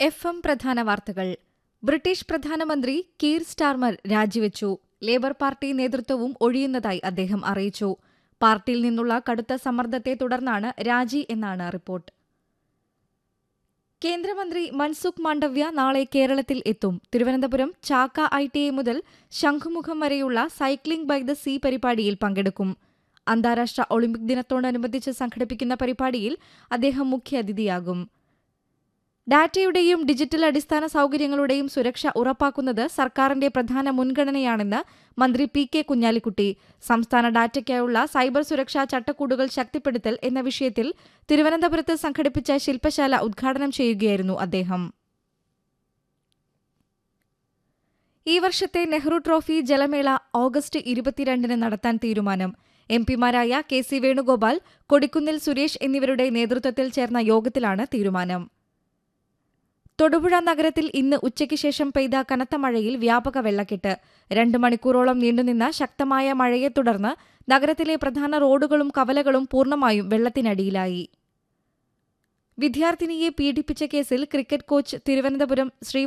F M പ്രധാന വാർത്തകൾ British പ്രധാനമന്ത്രി കീർ സ്റ്റാർമർ രാജിവെച്ചു ലേബർ പാർട്ടി നേതൃത്വവും ഒഴിയുന്നതായി അദ്ദേഹം അറിയിച്ചു പാർട്ടിയിൽ നിന്നുള്ള കടുത്ത സമ്മർദ്ദത്തെ തുടർന്നാണ് രാജി എന്നാണ് റിപ്പോർട്ട് കേന്ദ്രമന്ത്രി മൻസുഖ് മാണ്ഡവ്യ നാളെ കേരളത്തിൽ എത്തും Thiruvananthapuram Chakka I T I മുതൽ ശംഖുമുഖം വരെയുള്ള സൈക്ലിംഗ് ബൈ ദ സീ പരിപാടിയിൽ പങ്കെടുക്കും അന്താരാഷ്ട്ര ഒളിമ്പിക് ദിനത്തോടനുബന്ധിച്ച് സംഘടിപ്പിക്കുന്ന പരിപാടിയിൽ അദ്ദേഹം മുഖ്യാതിഥിയാകും ഡാറ്റയുടെയും ഡിജിറ്റൽ അടിസ്ഥാന സൌകര്യങ്ങളുടെയും സുരക്ഷ ഉറപ്പാക്കുന്നത് സർക്കാരിന്റെ പ്രധാന മുൻഗണനയാണെന്ന് മന്ത്രി പി കെ കുഞ്ഞാലിക്കുട്ടി സംസ്ഥാന ഡാറ്റയ്ക്കായുള്ള സൈബർ സുരക്ഷാ ചട്ടക്കൂടുകൾ ശക്തിപ്പെടുത്തൽ എന്ന വിഷയത്തിൽ തിരുവനന്തപുരത്ത് സംഘടിപ്പിച്ച ശില്പശാല ഉദ്ഘാടനം ചെയ്യുകയായിരുന്നു അദ്ദേഹം ഈ വർഷത്തെ നെഹ്റു ട്രോഫി ജലമേള ഓഗസ്റ്റ് ഇരുപത്തിരണ്ടിന് നടത്താൻ തീരുമാനം എം പിമാരായ കെ സി വേണുഗോപാൽ കൊടിക്കുന്നിൽ സുരേഷ് എന്നിവരുടെ നേതൃത്വത്തിൽ ചേർന്ന യോഗത്തിലാണ് തീരുമാനം തൊടുപുഴ നഗരത്തിൽ ഇന്ന് ഉച്ചയ്ക്ക് ശേഷം പെയ്ത കനത്ത മഴയിൽ വ്യാപക വെള്ളക്കെട്ട് രണ്ട് മണിക്കൂറോളം നീണ്ടുനിന്ന ശക്തമായ മഴയെ തുടർന്ന് നഗരത്തിലെ പ്രധാന റോഡുകളും കവലകളും പൂർണ്ണമായും വെള്ളത്തിനടിയിലായി വിദ്യാർത്ഥിനിയെ പീഡിപ്പിച്ച കേസിൽ ക്രിക്കറ്റ് കോച്ച് തിരുവനന്തപുരം ശ്രീ